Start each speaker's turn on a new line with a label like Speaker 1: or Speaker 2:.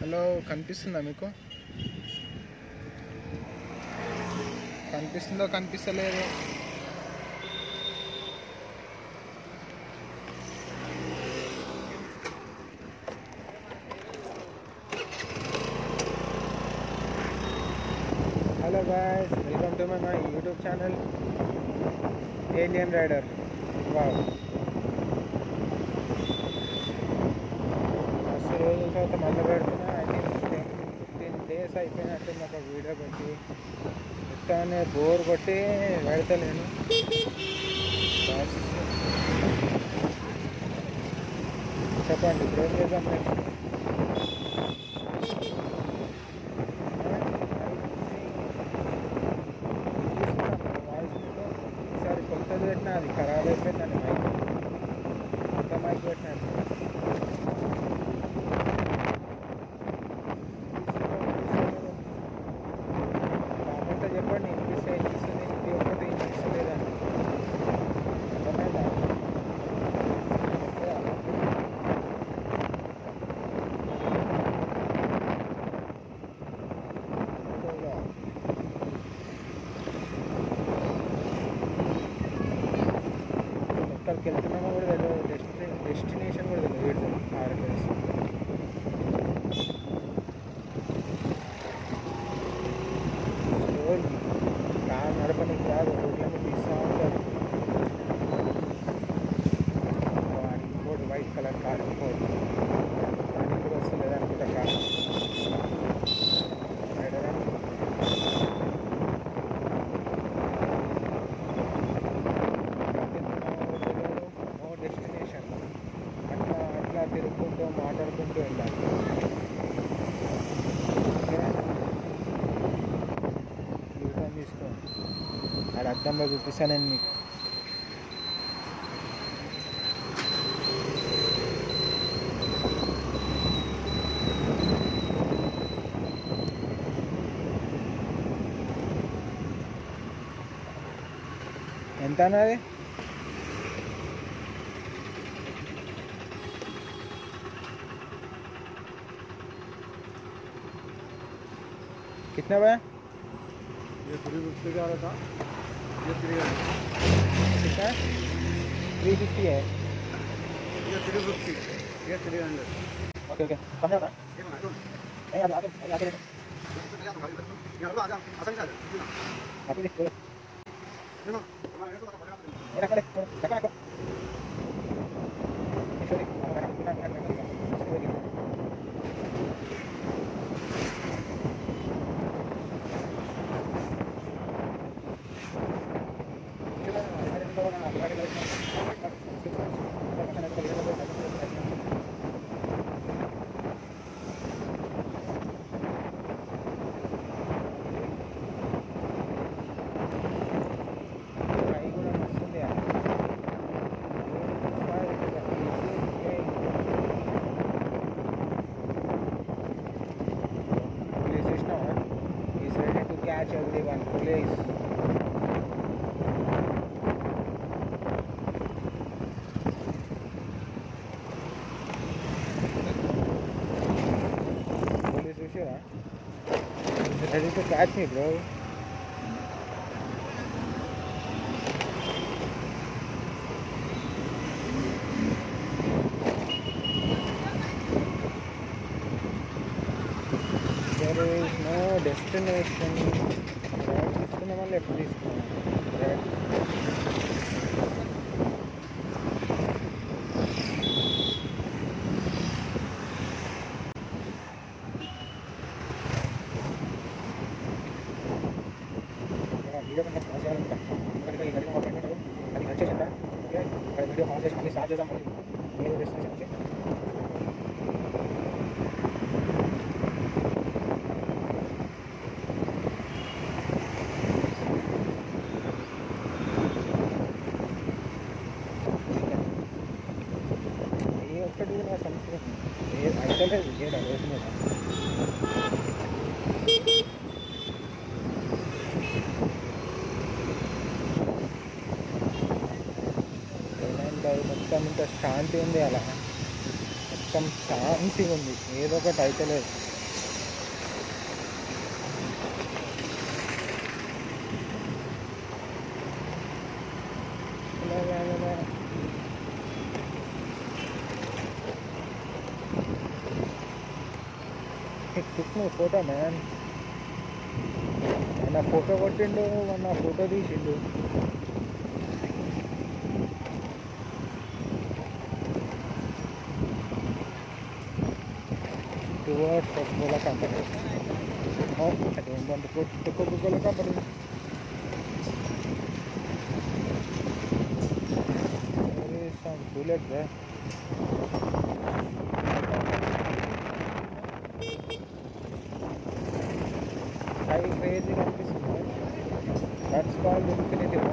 Speaker 1: Hello కనిపిస్తుందా మీకు కనిపిస్తుందో కనిపిస్తలేదు hello guys welcome to my my YouTube channel alien rider wow మస్తు రోజుల తర్వాత మళ్ళీ పెడుతున్నా I think ten fifteen days అయిపోయినట్టు ఒక వీడియో పెట్టి ఇస్తానే బోర్ కొట్టి పెడతలేను బస్. చెప్పండి ఇప్పుడు ఏం చేద్దాం నెక్స్ట్ ఈసారి కొత్తది పెట్టినా అది ఖరాబ్ అయిపోయిందండి మైక్ కొత్త మైక్ పెట్టినాను కామెంట్లో చెప్పండి వినిపిస్తే వినిపిస్తుంది వినిపించకపోతే వినిపిస్తలేదండి అర్థమైందా ఎక్కువగా ఎక్కడికి వెళ్తున్నామో కూడా తెలియదు డెస్టినే డెస్టినేషన్ కూడా తెలియదు ఆర్ఎస్ స్లోలీ కార్ నడపనికి కాదు రోడ్లను తీస్తూ ఉంటారు వాడి ఇంకోటి వైట్ కలర్ కార్ ఇంకోటి అది కూడా వస్తలేదు అనుకుంటా కార్ రైడరా నో డెస్టినేషన్ అట్లా అట్లా తిరుగుకుంటూ మాట్లాడుకుంటూ వెళ్ళాలి ఓకే యూటర్న్ తీసుకో ఆడ అద్దంలో చూపిస్తాను నేను మీకు ఎంత అన్నది कितना भैया
Speaker 2: ये थ्री फिफ्टी का था ये थ्री
Speaker 1: कितना थ्री फिफ्टी है
Speaker 2: ये थ्री फिफ्टी ये थ्री हंड्रेड
Speaker 1: ओके ओके कम है ना नहीं आगे आगे आगे आगे आगे देखो ये रख ले रखा रखो sorry He's ready to catch everyone. Please. Police issue, huh? He's ready to catch me, bro. There is no destination. Right తీసుకున్నామా లెఫ్ట్ తీసుకున్నామా రైట్ వీడియో కన్నా పాస్ చేయాలంట ఎందుకంటే ఈ గడిలో మాట్లాడినాడు అది కట్ చేసిందా ఓకే ఇక్కడ వీడియో పాస్ చేసి మళ్ళీ స్టార్ట్ చేద్దాం మళ్ళీ మీరు డెస్టినేషన్ ఓకే ఏ ఒక్కటి కూడా సంవత్సరం ఏ అయితే లేదు ఏడా రోజు మీద ఏమైంది అది మొత్తం ఇంత శాంతి ఉంది అలా మొత్తం శాంతి ఉంది ఏదో ఒకటి అయితే లేదు టుక్ నువ్వు ఫోటో మ్యాన్ మొన్న ఫోటో కొట్టిండు మొన్న ఫోటో తీసిండు towards Coca-Cola Company. Oh, I don't want to go to the Coca-Cola Company. There is some bullet there. High crazy కనిపిస్తుంది దట్స్ కాల్డ్ ఇన్ఫినిటీ